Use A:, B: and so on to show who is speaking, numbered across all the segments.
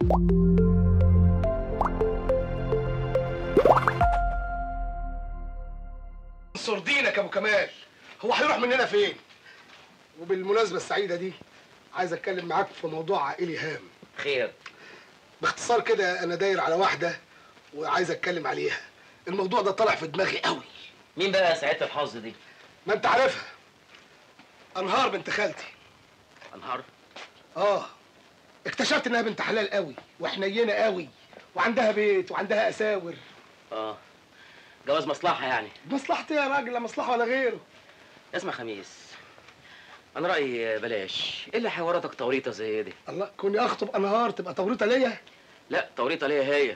A: انصر دينك يا ابو كمال هو هيروح مننا فين وبالمناسبه السعيده دي عايز اتكلم معاك في موضوع عائلي هام
B: خير
A: باختصار كده انا داير على واحده وعايز اتكلم عليها الموضوع ده طالع في دماغي قوي
B: مين بقى سعاده الحظ دي
A: ما انت عارفها انهار بنت خالتي
B: انهار
A: اه اكتشفت انها بنت حلال قوي وحنينه قوي وعندها بيت وعندها اساور
B: اه جواز مصلحه يعني
A: مصلحتي يا راجل لا مصلحه ولا غيره
B: اسمع خميس انا رايي بلاش ايه اللي حواراتك توريطه زي دي
A: الله كوني اخطب انهار تبقى توريطه ليا
B: لا توريطه ليا هي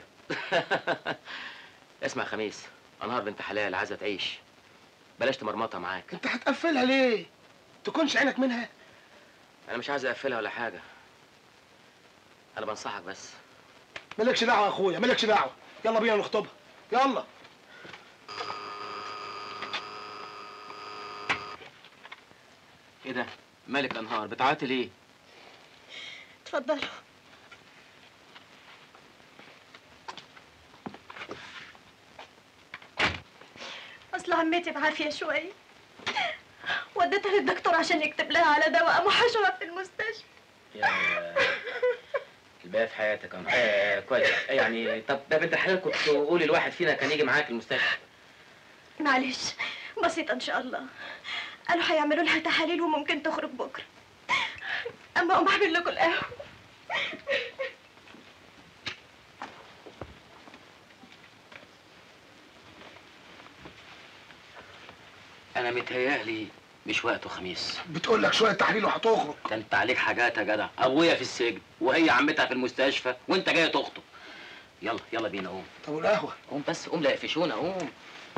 B: اسمع خميس انهار بنت حلال عايزه تعيش بلاش تمرمطها معاك
A: انت هتقفلها ليه تكونش عينك منها
B: انا مش عايز اقفلها ولا حاجه انا بنصحك بس
A: مالكش دعوه يا اخويا مالكش دعوه يلا بينا نخطبها يلا
B: ايه ده مالك انهار بتعيطي ليه
C: اتفضلوا اصل عمتي بعافيه شويه وديتها للدكتور عشان يكتب لها على دواء قاموا حشرة في المستشفى
B: يا الباقي في حياتك انا آه كويس يعني طب ده بنت الحلال كنت قولي الواحد فينا كان يجي معاك المستشفى
C: معلش بسيطة ان شاء الله قالوا هيعملوا لها تحاليل وممكن تخرج بكره اما اقوم اعمل لكم القهوه
B: انا متهيألي مش وقته خميس
A: بتقول لك شويه تحليل وهتخرج
B: ده انت عليك حاجات يا جدع ابويا في السجن وهي عمتها في المستشفى وانت جاي تخطب يلا يلا بينا قوم
A: طب والقهوه
B: قوم بس قوم لا يقفشونا قوم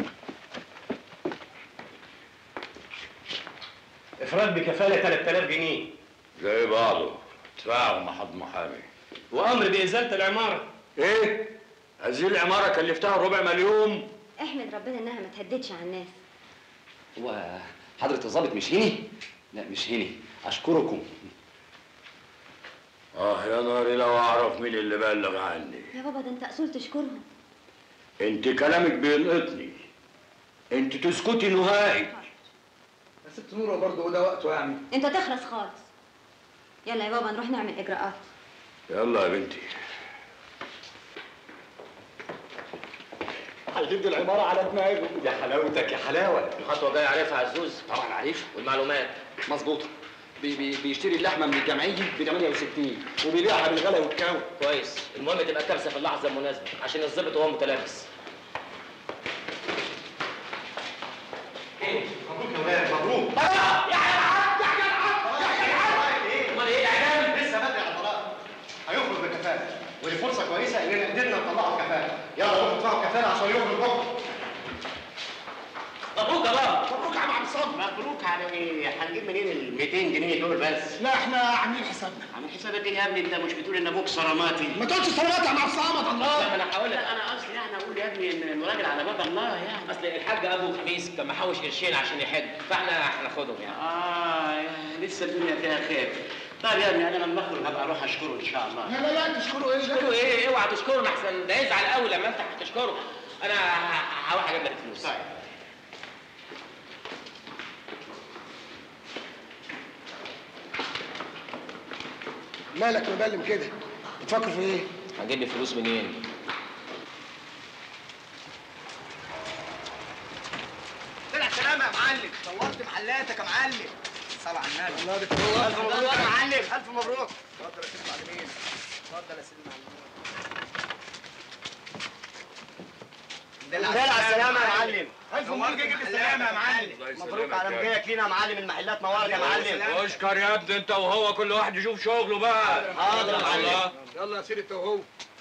D: افراد بكفاله 3000 جنيه
E: زي بعضه ادفعوا مع حد محامي
D: وامر بازاله العماره
E: ايه هذه العماره كلفتها ربع مليون
F: احمد ربنا انها ما تهددش على الناس
G: هو حضرة الظابط مش هني؟ لا مش هني أشكركم
E: اه يا ناري لو اعرف مين اللي بلغ عني
F: يا بابا ده انت اصول تشكرهم
E: انت كلامك بيلقطني انت تسكتي نهائي
A: يا ست نوره برضه وده وقته يعني
F: انت تخرس خالص يلا يا بابا نروح نعمل اجراءات
E: يلا يا بنتي
D: هيجيب العماره على دماغه يا حلاوتك يا حلاوه
B: الخطوه الجايه عارفها عزوز
G: طبعا عارف
B: والمعلومات
G: مظبوط بي بي بيشتري اللحمة من الجمعية ب 68 وبيبيعها بالغلا والكاوي
B: كويس المهم تبقى كارثه في اللحظه المناسبه عشان الظابط وهو متلبس
D: مبروك يا ولاد مبروك
B: امال ايه اعدام
D: لسه بدري على الطلاق هيخرج بكفاله ودي فرصه كويسه اننا قدرنا نطلعه بكفاله يلا روحوا ادفعوا كفاله عشان يخرج بكره
B: مبروك يا بابا
D: مبروك يا عم عبد الصمد مبروك على ايه هنجيب منين ال 200 جنيه دول بس
A: لا احنا عاملين حسابنا
D: عامل حسابك ايه يا ابني انت مش بتقول ان ابوك صراماتي
A: ما تقولش صلوات يا عم عبد الصمد الله
B: لا، ما انا هقول لك
D: لا انا قصدي يعني اقول يا ابني ان الراجل على باب الله يعني
B: اصل الحاج ابو خميس كان محوش قرشين عشان يحج فاحنا هناخدهم يعني
D: اه يا- لسه الدنيا فيها خير طيب يا ابني انا لما اخرج هبقى اروح اشكره ان شاء الله
A: لا لا لا تشكروا ايه
B: تشكره ايه اوعى تشكره احسن ده يزعل قوي لما انت هتشكره انا ه- هروح اجيب لك الفلوس
D: طيب
A: مالك مبلم كده بتفكر في ايه
B: هجيب لي فلوس منين
D: طلع سلامة يا معلم دورت محلاتك يا معلم صل على النبي
A: الله يديك الروح.
D: الف مبروك يا معلم الف مبروك اتفضل يا سيدي معلمين اتفضل يا سيدي معلمين دلع السلامة يا معلم ألف مبروك يجي بالسلامة يا معلم مبروك على مجيك لينا يا معلم المحلات نورت يا معلم
E: اشكر يا ابني انت وهو كل واحد يشوف شغله بقى
D: حاضر يا معلم
A: يلا يا سيدي انت وهو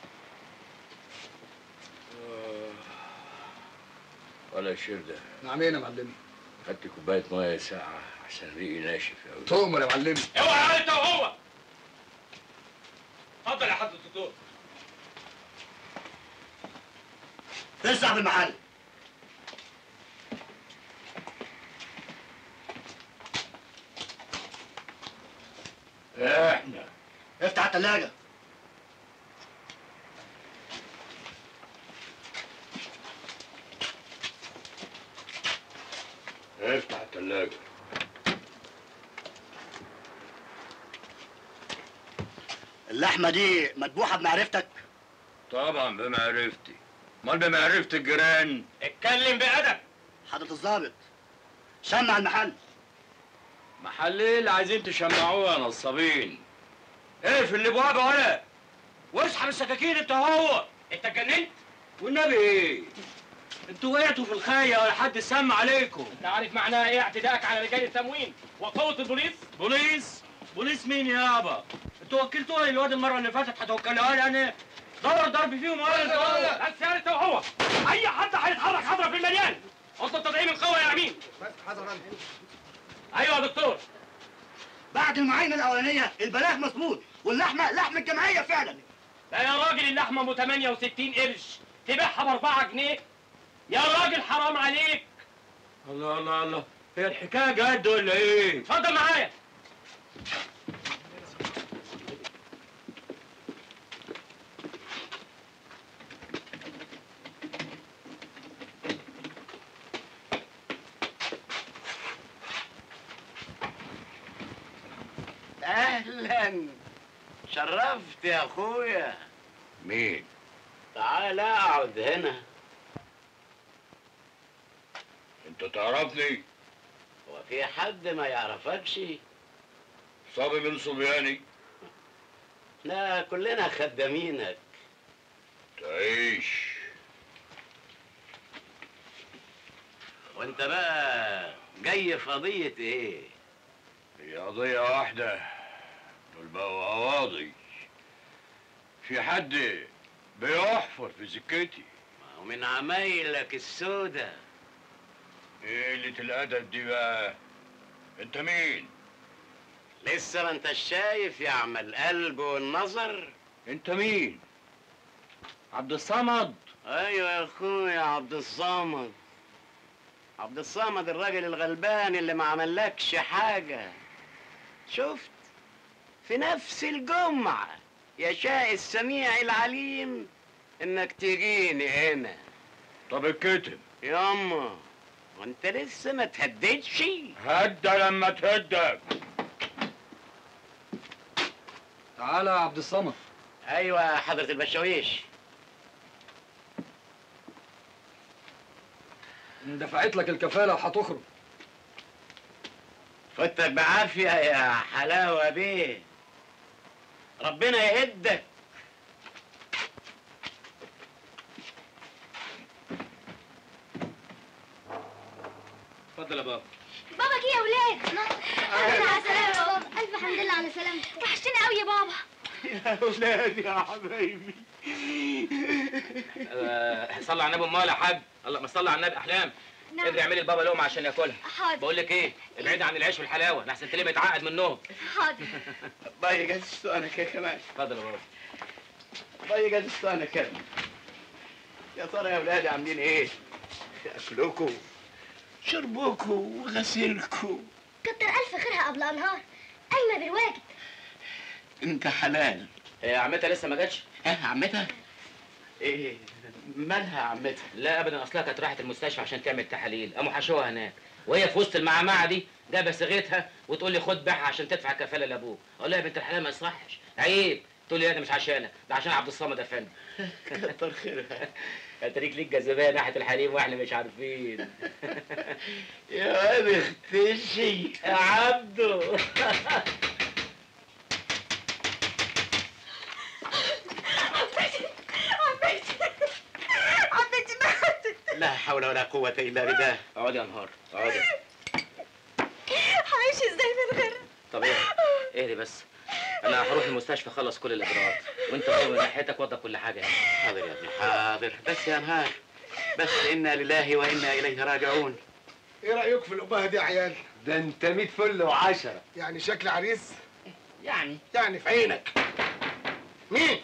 E: ولا الشير ده
A: نعمين يا معلمي
E: هات لي كوبايه ميه ساقعه عشان ريقي ناشف قوي
A: تؤمر يا معلمي
D: اوعى انت وهو اتفضل يا حضرة الدكتور تسع بالمحل
E: احنا
D: افتح الثلاجة
E: افتح الثلاجة
D: اللحمه دي مذبوحه بمعرفتك
E: طبعا بمعرفتي امال بمعرفة الجيران
G: اتكلم بأدب
D: حضره الضابط شمع المحل
E: محل ايه اللي عايزين تشمعوه يا نصابين ايه في الابواب ولا واسحب السكاكين انت هو
G: انت اتجننت؟
E: والنبي ايه انتوا وقعتوا في الخايه ولا حد سمع عليكم
G: انت عارف معناها ايه اعتدائك على رجال التموين وقوة البوليس؟
E: بوليس بوليس مين يابا انتوا وكلتوها الواد المره اللي فاتت هتوكلوها لي انا دور ضرب فيهم ولا انتوا
G: بس يا انت وهو اي حد هيتحرك حضرة في المليان اطلب تدعيم القوة يا امين
A: بس حضرا
G: ايوه يا دكتور
D: بعد المعاينه الاولانيه البلاغ مظبوط واللحمه لحم الجمعيه فعلا
G: لا يا راجل اللحمة ام 68 قرش تبيعها ب 4 جنيه يا راجل حرام عليك
E: الله الله الله هي الحكايه جد ولا ايه
G: اتفضل معايا
H: اهلا شرفت يا اخويا
E: مين
H: تعال اقعد هنا
E: انت تعرفني
H: هو في حد ما يعرفكش
E: صبي من صبياني
H: لا كلنا خدامينك
E: تعيش
H: وانت بقى جاي في قضية ايه
E: هي قضية واحدة دول بقوا قواضي في حد بيحفر في سكتي
H: ما هو من عمايلك السودة
E: ايه قلة الأدب دي بقى انت مين
H: لسه ما انت شايف يا عم القلب والنظر
E: انت مين عبد الصمد
H: ايوه يا اخويا عبد الصمد عبد الصمد الراجل الغلبان اللي ما عملكش حاجة شفت في نفس الجمعة يشاء السميع العليم انك تجيني هنا
E: طب الكتب
H: ياما وانت لسه ما تهددش
E: هدى لما تهدك
G: تعالى يا عبد الصمد
H: ايوه يا حضرة البشاويش
G: دفعت لك الكفالة وهتخرج
H: فتك بعافية يا حلاوة بيه ربنا يهدك
B: اتفضل يا بابا
I: بابا جه يا ولاد الحمد على السلامة يا بابا ألف حمد لله على سلامتك وحشتني قوي يا بابا
H: يا ولادي يا حبايبي
B: أه صلي على النبي امال يا حاج الله ما صلي على النبي احلام
I: نعم.
B: ادري اعملي لبابا لقمه عشان ياكلها
I: حاضر
B: بقول لك ايه ابعدي عن العيش والحلاوه لحسن تلاقيه بيتعقد من النوم
I: حاضر
H: باي جلست انا كمان
B: اتفضل يا بابا
H: باي جلست انا كمان يا ترى يا ولادي عاملين ايه اكلكم شربكم وغسيلكم
I: كتر ألف خيرها قبل أنهار قايمة بالواجب
H: انت حلال
B: هي عمتها لسه ما جاتش
H: ها عمتها ايه مالها عمتها
B: لا ابدا اصلها كانت راحت المستشفى عشان تعمل تحاليل قاموا حشوها هناك وهي في وسط المعمعه دي جايبه صيغتها وتقول لي خد بيعها عشان تدفع كفاله لابوك اقول لها يا بنت الحلال ما يصحش عيب تقول لي لا ده مش عشانك ده عشان عبد الصمد افندي
H: كتر خيرها
B: انت ليك ليك جاذبيه ناحيه الحليم واحنا مش عارفين
H: يا واد اختشي
B: يا عبدو
C: عمتي عمتي ماتت
H: لا حول ولا قوة إلا بالله
B: اقعدي يا نهار اقعدي
C: هعيش ازاي من غيرها
B: طب ايه اهدي بس انا هروح المستشفى اخلص كل الاجراءات وانت خد من ناحيتك وضب كل حاجه يعني
H: حاضر يا ابني حاضر بس يا نهار بس إنا لله وإنا إليه راجعون
A: ايه رايك في الابهه دي يا عيال
G: ده انت 100 فل وعشرة
A: يعني شكل عريس
H: يعني
A: يعني في عينك مين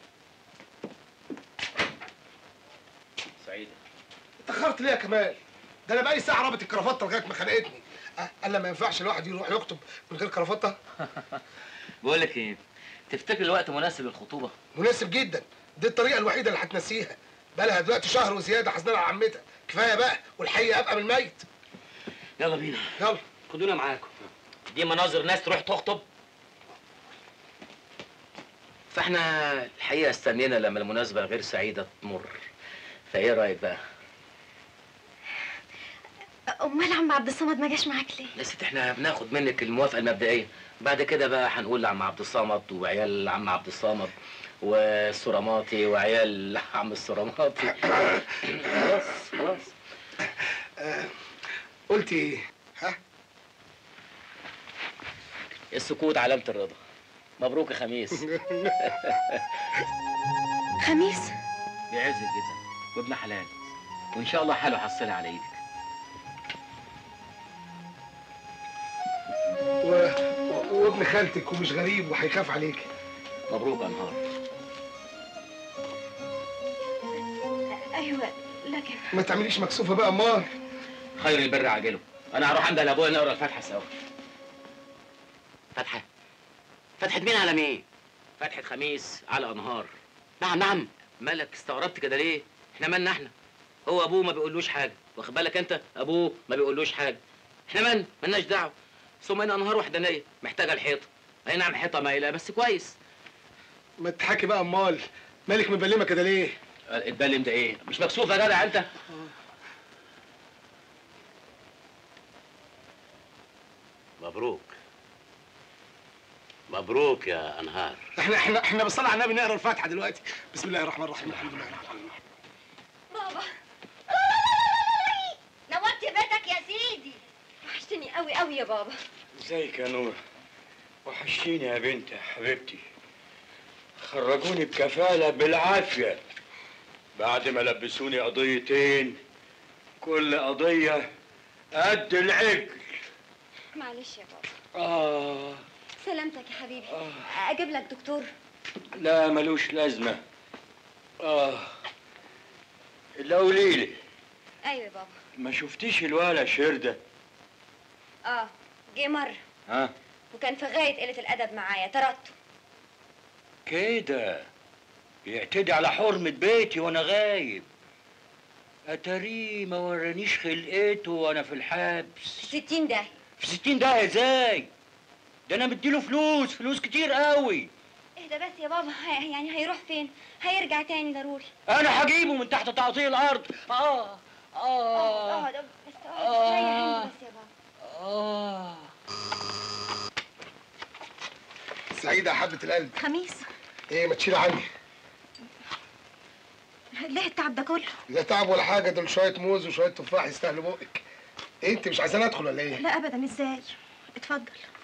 B: سعيده
A: اتاخرت ليه يا كمال ده انا بقالي ساعه رابط الكرافته لغايه ما خنقتني أه، قال ما ينفعش الواحد يروح يخطب من غير كرافته
B: بقول لك ايه تفتكر الوقت مناسب للخطوبه
A: مناسب جدا دي الطريقه الوحيده اللي هتنسيها بقالها دلوقتي شهر وزياده حزنانه على عمتها كفايه بقى والحي ابقى من الميت
B: يلا بينا
A: يلا
B: خدونا معاكم دي مناظر ناس تروح تخطب فاحنا الحقيقه استنينا لما المناسبه غير سعيده تمر فايه رايك بقى
C: امال عم عبد الصمد ما جاش معاك ليه
B: يا ست احنا بناخد منك الموافقه المبدئيه بعد كده بقى هنقول لعم عبد الصمد وعيال عم عبد الصمد والسرماطي وعيال عم السرماطي خلاص خلاص
A: قلت ايه ها
B: السكوت علامه الرضا مبروك يا خميس
C: خميس
B: بيعزك جدا وابن حلال وان شاء الله حاله حصلها على ايدك
A: و... و... وابن خالتك ومش غريب وهيخاف عليك
B: مبروك يا نهار
C: ايوه لكن
A: ما تعمليش مكسوفه بقى امال
B: خير البر عاجله انا هروح عند ابويا نقرا الفاتحه سوا فاتحه فتحة مين على مين؟ فتحة خميس على انهار نعم نعم مالك استغربت كده ليه؟ احنا مالنا احنا؟ هو ابوه ما بيقولوش حاجة، واخد بالك انت؟ ابوه ما بيقولوش حاجة. احنا مالنا؟ مالناش دعوة. ثم ان انهار وحدانية محتاجة الحيطة. اي نعم حيطة مايلة بس كويس.
A: ما تضحكي بقى امال مالك مبلمه كده ليه
B: اتبلم ده ايه؟ مش مكسوف يا جدع انت؟
H: مبروك مبروك يا انهار
A: احنا احنا احنا بالصلاه على النبي نقرا الفاتحه دلوقتي بسم الله الرحمن الرحيم الحمد لله رب العالمين
I: بابا نورت بيتك يا سيدي
C: وحشتني قوي قوي يا بابا
E: ازيك يا نور وحشتيني يا بنت يا حبيبتي خرجوني بكفالة بالعافية بعد ما لبسوني قضيتين كل قضية قد العجل
C: معلش يا بابا
E: آه
C: سلامتك يا حبيبي اجيب لك دكتور
E: لا ملوش لازمة آه إلا قوليلي
C: ايوه يا بابا
E: ما شفتيش الولا شردة
C: اه جه مره
E: ها
C: وكان في غايه قله الادب معايا طردته
E: كده يعتدي على حرمة بيتي وانا غايب اتاريه ما ورانيش خلقته وانا في الحبس
C: في 60 داهيه
E: في ستين ده ازاي ده انا مديله فلوس فلوس كتير قوي
C: اهدى بس يا بابا هي- يعني هيروح فين هيرجع تاني ضروري
E: انا هجيبه من تحت تعطيل الارض اه اه
C: اقعد بس اقعد ريح
E: آه.
C: انت بس يا بابا
E: اه
A: سعيده يا حبه القلب
C: خميس
A: ايه ما تشيلي عني
C: ليه التعب ده كله
A: لا تعب ولا حاجه دول شويه موز وشويه تفاح يستاهلوا بقك إيه انت مش عايزاني ادخل ولا ايه
C: لا ابدا ازاي اتفضل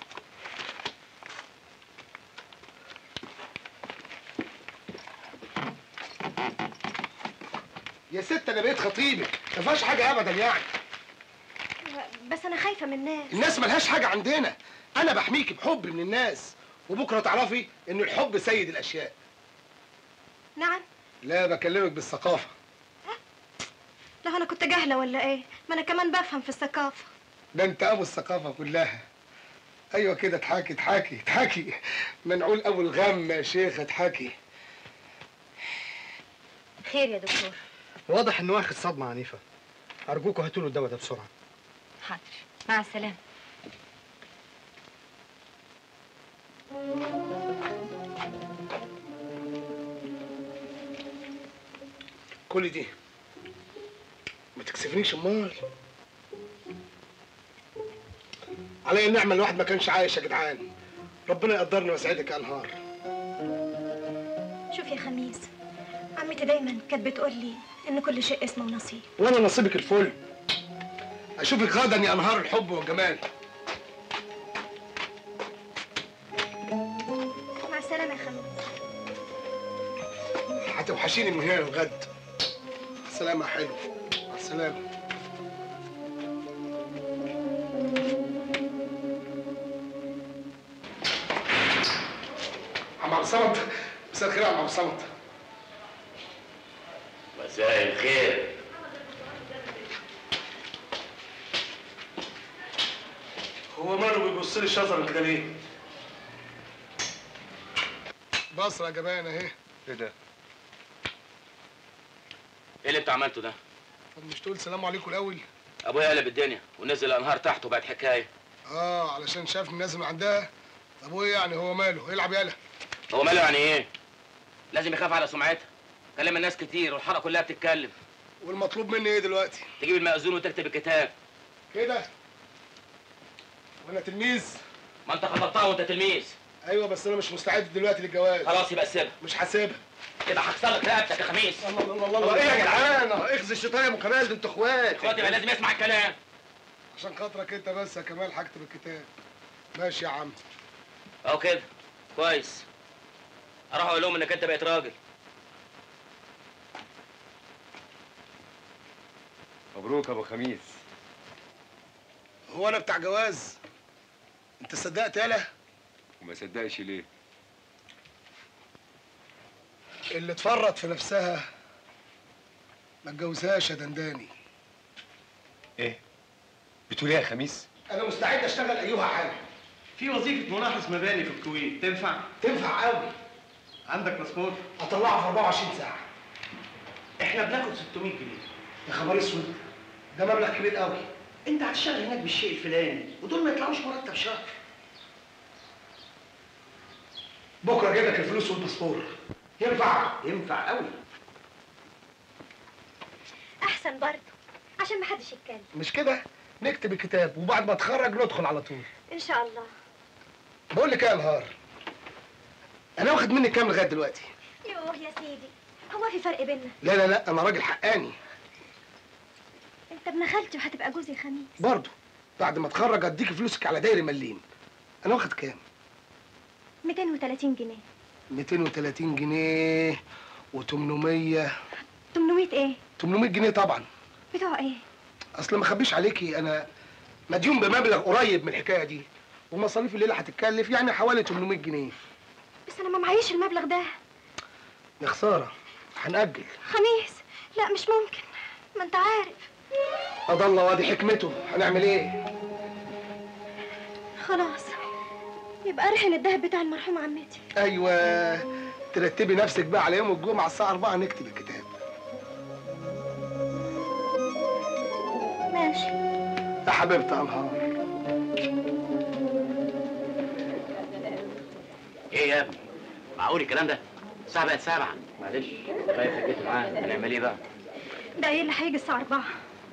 A: يا ست انا بقيت خطيبك ما فيهاش حاجه ابدا يعني
C: بس انا خايفه من الناس
A: الناس ملهاش حاجه عندنا انا بحميكي بحب من الناس وبكره تعرفي ان الحب سيد الاشياء
C: نعم
A: لا بكلمك بالثقافه
C: لا انا كنت جاهله ولا ايه ما انا كمان بفهم في الثقافه
A: ده انت ابو الثقافه كلها ايوه كده اضحكي اضحكي اضحكي منعول ابو الغم يا شيخ اضحكي
C: خير يا دكتور
D: واضح انه واخد صدمه عنيفه ارجوكوا هاتوا له الدواء ده بسرعه
C: حاضر مع السلامه
A: كل دي ما تكسفنيش امال علي النعمه الواحد ما كانش عايش يا جدعان ربنا يقدرني ويسعدك يا انهار
C: شوف يا خميس عمتي دايما كانت بتقول لي ان كل شيء اسمه نصيب
A: وانا نصيبك الفل اشوفك غدا يا انهار الحب والجمال
C: مع السلامه يا خميس
A: هتوحشيني من هنا للغد السلامة يا حلو مع السلامة عم عبد الصمد مساء الخير يا عم عبد الصمد
H: مساء الخير
A: هو ماله بيبص لي الشطر كده ليه؟ بصرة يا جبان اهي
E: ايه ده
B: ايه اللي انت عملته ده؟
A: طب مش تقول سلام عليكم الاول
B: ابويا قلب الدنيا ونزل الانهار تحت وبقت حكايه
A: اه علشان شافني نازل من عندها طب وايه يعني هو ماله يلعب يالا
B: هو ماله يعني ايه لازم يخاف على سمعتها كلم الناس كتير والحاره كلها بتتكلم
A: والمطلوب مني ايه دلوقتي
B: تجيب المأذون وتكتب الكتاب
A: كده وانا تلميذ
B: ما انت خطبتها وانت تلميذ
A: ايوه بس انا مش مستعد دلوقتي للجواز
B: خلاص يبقى سيبها
A: مش هسيبها
B: يبقى هكسر لك رقبتك يا خميس
A: الله الله الله
D: الله ايه يا
A: الله.
D: جدعان اخزي الشيطان يا ابو كمال ده انتوا اخوات
B: اخواتي يبقى لازم يسمع الكلام
A: عشان خاطرك انت بس يا كمال هكتب الكتاب ماشي يا عم
B: اهو كده كويس اروح اقول لهم انك انت بقيت راجل
J: مبروك ابو خميس
A: هو انا بتاع جواز انت صدقت يالا
J: وما صدقش ليه
A: اللي تفرط في نفسها ما اتجوزهاش يا دنداني
J: ايه بتقول ايه يا خميس
A: انا مستعد اشتغل ايها حاجه
D: في وظيفه مناقص مباني في الكويت تنفع
A: تنفع قوي
D: عندك باسبور
A: اطلعه في 24 ساعه
D: احنا بناخد 600 جنيه
A: يا خبر اسود ده مبلغ كبير قوي
D: انت هتشتغل هناك بالشيء الفلاني ودول ما يطلعوش مرتب شهر
A: بكره اجيب لك الفلوس والباسبور ينفع
D: ينفع قوي
I: احسن برضه عشان ما حدش يتكلم
A: مش كده نكتب الكتاب وبعد ما اتخرج ندخل على طول
I: ان شاء الله
A: بقول لك ايه يا نهار انا واخد منك كام لغايه دلوقتي
I: يوه يا سيدي هو في فرق بيننا
A: لا لا لا انا راجل حقاني
I: انت ابن خالتي وهتبقى جوزي خميس
A: برضه بعد ما اتخرج اديك فلوسك على داير مليم انا واخد كام
I: 230 جنيه
A: 230 جنيه و800
I: 800 ايه
A: 800 جنيه طبعا
I: بتوع ايه
A: اصل ما اخبيش عليكي انا مديون بمبلغ قريب من الحكايه دي ومصاريف الليله هتتكلف يعني حوالي 800 جنيه
I: بس انا ما معيش المبلغ ده
A: يا خساره هنأجل
I: خميس لا مش ممكن ما انت عارف
A: قضى الله وادي حكمته هنعمل ايه
I: خلاص يبقى رحل الدهب بتاع المرحوم عمتي
A: ايوه ترتبي نفسك بقى على يوم الجمعه الساعه 4 نكتب الكتاب
I: ماشي
A: يا حبيبتي يا نهار
H: ايه يا ابني معقول الكلام ده الساعه بقت سبعة
B: معلش خايف حكيت معاه هنعمل ايه بقى
I: ده ايه اللي هيجي الساعه 4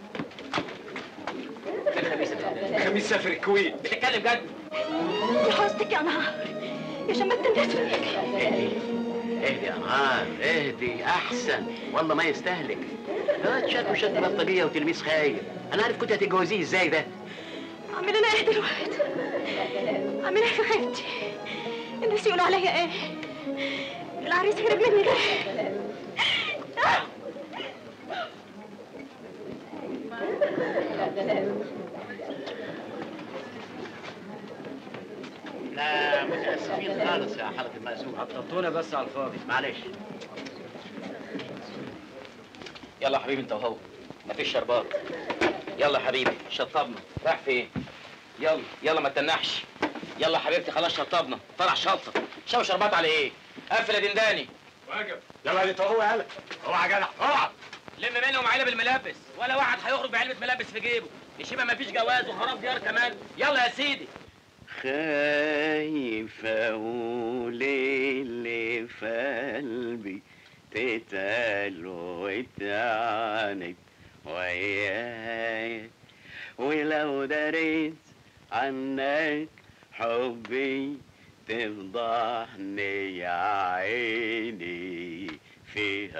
J: خميس سافر الكويت
B: بتتكلم جد
I: دي حوزتك يا نهار يا شمت الناس فيك
H: اهدي اهدي يا نهار اهدي احسن والله ما يستهلك ده شكله شد بطاريه وتلميذ خايب انا عارف كنت هتتجوزيه ازاي ده
I: اعمل انا ايه دلوقتي اعمل ايه في خيبتي الناس يقولوا عليا ايه العريس هرب مني ليه آه!
H: لا متاسفين خالص يا حضره المأذون
E: عطلتونا بس على الفاضي
H: معلش
B: يلا يا حبيبي انت وهو مفيش شربات يلا يا حبيبي شطبنا رايح فين يلا يلا ما تنحش يلا يا حبيبتي خلاص شطبنا طلع شطه شاو شربات على ايه قفل يا دنداني
E: واجب
D: يلا يا هو يلا اوعى يا جدع اوعى
B: لم منهم علب الملابس ولا واحد هيخرج بعلبه ملابس في جيبه يشيبها مفيش جواز وخراب ديار كمان يلا يا سيدي
H: خايف اقول اللي في قلبي تتقال وتعاند وياك ولو دريت عنك حبي تفضحني يا عيني في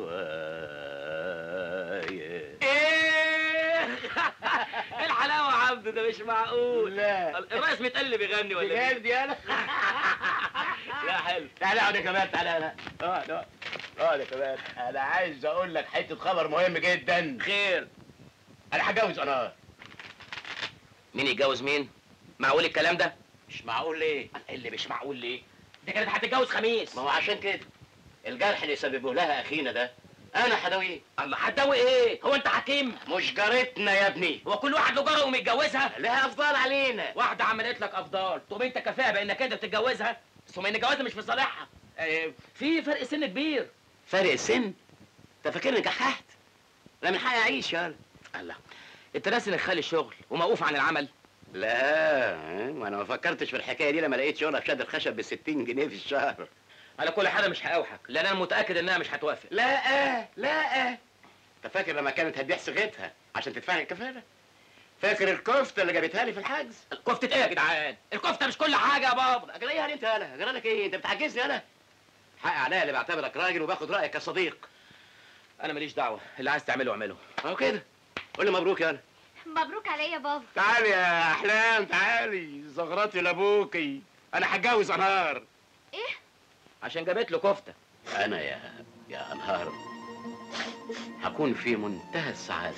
H: هوايا
B: ايه الحلاوه يا عبد ده مش معقول
H: لا
B: الرئيس متقل بيغني ولا ايه
H: بجد انا
B: لا حلو
H: تعالى اقعد يا كمان تعالى اقعد اقعد اقعد اقعد يا كمان انا عايز اقول لك حته خبر مهم جدا
B: خير
H: انا هتجوز انا
B: مين يتجوز مين معقول الكلام ده
H: مش معقول ليه
B: اللي مش معقول ليه دي كانت هتتجوز خميس
H: ما هو عشان كده الجرح اللي سببه لها اخينا ده انا هداويه
B: الله هتدوي ايه هو انت حكيم
H: مش جارتنا يا ابني
B: هو كل واحد له جاره ومتجوزها
H: لها افضل علينا
B: واحده عملت لك افضال تقوم انت كفاءه بانك انت بتتجوزها ثم ان جوازها مش في صالحها آه، في فرق سن كبير
H: فرق السن انت فاكرني كحكحت لا من حقي اعيش يالا الله
B: انت ناسي انك خالي الشغل وموقوف عن العمل
H: لا ما انا ما فكرتش في الحكايه دي لما لقيت شغله في شد الخشب ب 60 جنيه في الشهر
B: على كل حاجه مش هقاوحك لان انا متاكد انها مش هتوافق
H: لا لا انت فاكر لما كانت هتبيع صيغتها عشان تدفع لي الكفاله فاكر الكفته اللي جابتها لي في الحجز
B: كفته ايه يا جدعان الكفته مش كل حاجه يا بابا
H: اجريها انت يالا جرالك ايه انت بتعجزني انا حق عليا اللي بعتبرك راجل وباخد رايك كصديق
B: انا ماليش دعوه اللي عايز تعمله اعمله
H: اهو كده قول لي مبروك يالا
F: مبروك عليا يا بابا
H: تعالي يا احلام تعالي زغرتي لابوكي انا هتجوز انهار
F: ايه
B: عشان جابت له كفته
H: انا يا يا انهار هكون في منتهى السعاده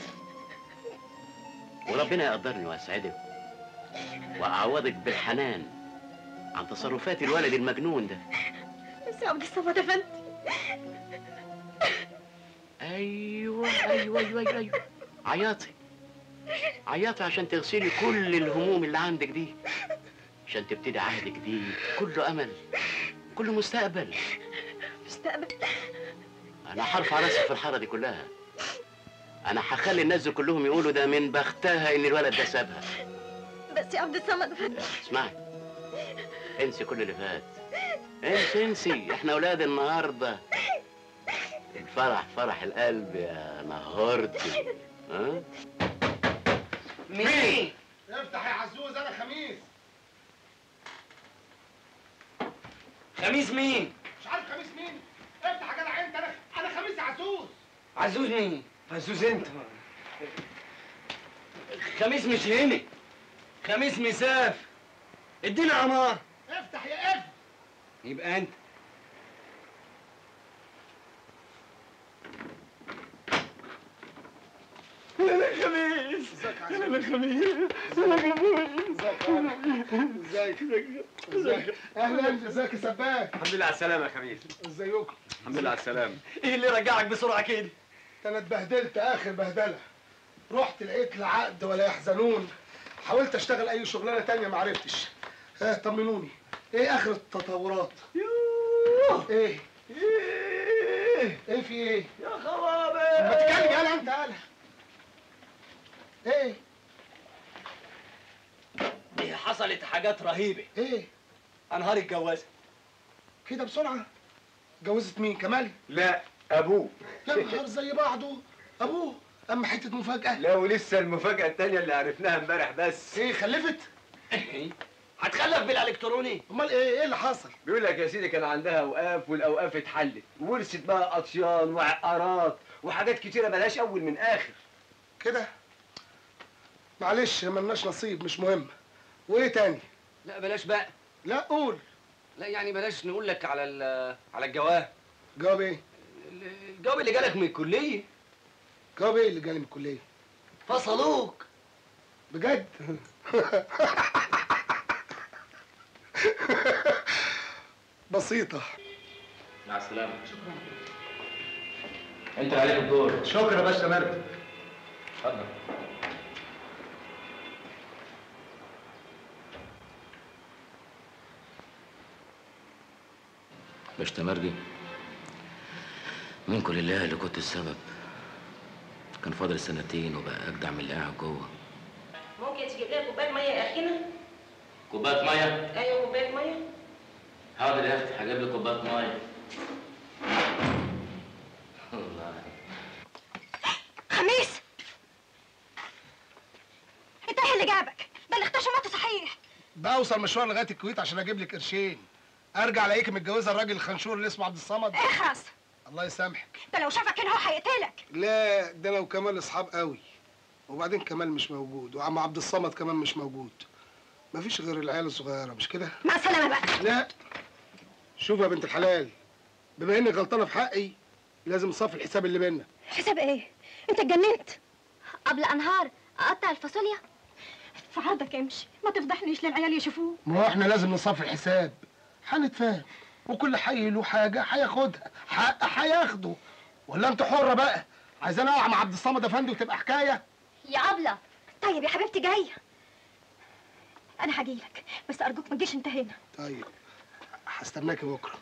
H: وربنا يقدرني ويسعدك واعوضك بالحنان عن تصرفات الولد المجنون ده
C: بس يا عبد الصمد افندي
H: ايوه ايوه ايوه ايوه, أيوة. عياطي عياطي عشان تغسلي كل الهموم اللي عندك دي عشان تبتدي عهد جديد كله امل كله مستقبل
C: مستقبل
H: انا هرفع راسي في الحاره دي كلها انا هخلي الناس دول كلهم يقولوا ده من بختها ان الولد ده سابها
C: بس يا عبد الصمد افندي
H: اسمعي انسي كل اللي فات انسي انسي احنا اولاد النهارده الفرح فرح القلب يا نهارتي ها
A: مين؟ افتح يا عزوز انا خميس
G: خميس مين
A: مش عارف خميس مين؟ افتح يا جدع انت انا انا خميس يا عزوز
G: عزوز مين
J: عزوز انت
G: خميس مش هنا خميس مساف ادينا عمار
A: افتح يا اف
G: يبقى انت
A: خميس انا خميس انا خميس ازيك ازيك اهلا ازيك يا سباك
J: الحمد لله على السلامه يا خميس
A: ازيكم
J: الحمد لله على السلامه
G: ايه اللي رجعك بسرعه كده
A: انا اتبهدلت اخر بهدله رحت لقيت لا عقد ولا يحزنون حاولت اشتغل اي شغلانه تانية ما عرفتش ها طمنوني ايه اخر التطورات ايه ايه ايه في ايه
G: يا خرابي
A: ما تتكلم يالا انت يالا ايه
G: دي حصلت حاجات رهيبه
A: ايه
G: انهار الجوازه
A: كده بسرعه جوزت مين كمال
J: لا ابوه
A: يا نهار زي بعضه ابوه اما حته مفاجاه
J: لا ولسه المفاجاه التانيه اللي عرفناها امبارح بس
A: ايه خلفت
G: هتخلف بالالكتروني
A: امال ايه ايه اللي حصل
J: بيقول لك يا سيدي كان عندها اوقاف والاوقاف اتحلت وورثت بقى اطيان وعقارات وحاجات كتيره ملهاش اول من اخر
A: كده معلش ملناش نصيب مش مهم وايه تاني
G: لا بلاش بقى
A: لا قول
G: لا يعني بلاش نقول لك على على الجواب
A: جواب ايه
G: الجواب اللي جالك من الكليه
A: جواب ايه اللي جالي من الكليه
G: فصلوك
A: بجد بسيطة
B: مع السلامه شكرا انت اللي عليك الدور
A: شكرا يا باشا مرد
B: اتفضل باش تمرجي منكم لله اللي كنت السبب كان فاضل سنتين وبقى اجدع من اللي قاعد جوه
I: ممكن تجيب لنا كوبايه ميه يا اخينا
B: كوبايه ميه
I: ايوه كوبايه ميه
B: حاضر يا اختي هجيب لك كوبايه ميه والله
C: خميس انت ايه اللي جابك ده اللي اختشى مات صحيح
A: بوصل مشوار لغاية الكويت عشان اجيب لك قرشين ارجع الاقيك متجوزة الراجل الخنشور اللي اسمه عبد الصمد
C: اخرس
A: الله يسامحك
C: ده لو شافك هنا هو هيقتلك
A: لا ده انا وكمال اصحاب قوي وبعدين كمال مش موجود وعم عبد الصمد كمان مش موجود مفيش غير العيال الصغيرة مش كده؟
C: مع السلامه بقى
A: لا شوف يا بنت الحلال بما انك غلطانة في حقي لازم نصفي الحساب اللي بينا
C: حساب ايه انت اتجننت
F: قبل انهار اقطع الفاصوليا
C: في عرضك امشي ما تفضحنيش للعيال يشوفوه
A: ما هو احنا لازم نصفي الحساب هنتفاهم وكل حي له حاجة هياخدها حق هياخده ولا انت حرة بقى عايزاني اقع مع عبد الصمد افندي وتبقى حكاية
C: يا ابله طيب يا حبيبتي جايه انا هجيلك بس ارجوك ما تجيش انت هنا
A: طيب هستناكي بكرة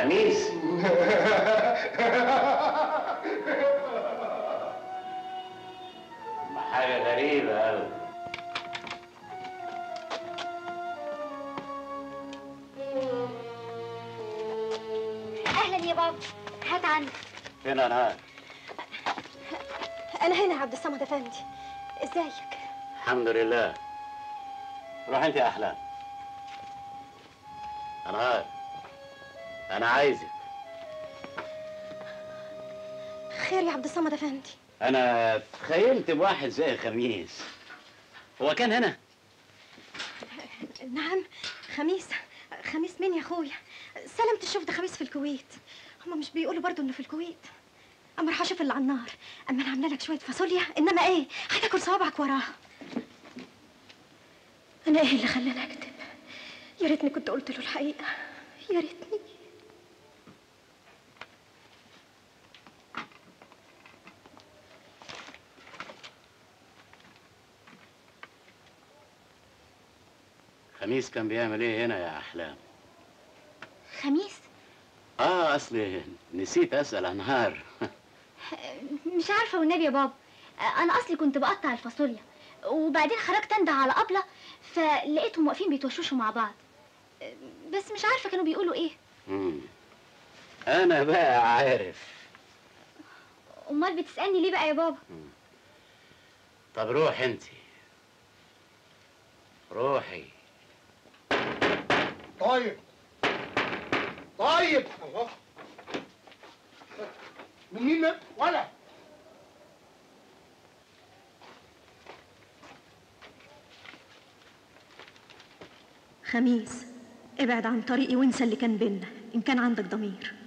H: خميس ما حاجة غريبة أوي
I: اهلا يا بابا هات عندك
H: فين أنهار؟
C: انا هنا يا عبد الصمد افندي ازيك
H: الحمد لله روح أنت يا أحلام أنهار أنا عايزك
C: خير يا عبد الصمد افندي
H: أنا تخيلت بواحد زي خميس هو كان هنا؟
C: نعم خميس خميس مين يا اخويا سلمت الشوف ده خميس في الكويت هما مش بيقولوا برضو انه في الكويت اما راح اشوف اللي على النار اما انا عامله لك شويه فاصوليا انما ايه هتاكل صوابعك وراها انا ايه اللي خلاني اكذب يا ريتني كنت قلت له الحقيقه يا ريتني
H: خميس كان بيعمل إيه هنا يا أحلام؟
I: خميس
H: آه أصلي نسيت أسأل أنهار
I: مش عارفه والنبي يا بابا انا اصلي كنت بقطع الفاصوليا وبعدين خرجت انده على ابله فلقيتهم واقفين بيتوشوشوا مع بعض بس مش عارفه كانوا بيقولوا ايه
H: مم. أنا بقى عارف
I: امال بتسالني ليه بقى يا بابا
H: طب روح أنت روحي
A: طيب طيب الله من مين ده؟ ولا
C: خميس ابعد عن طريقي وانسى اللي كان بينا ان كان عندك ضمير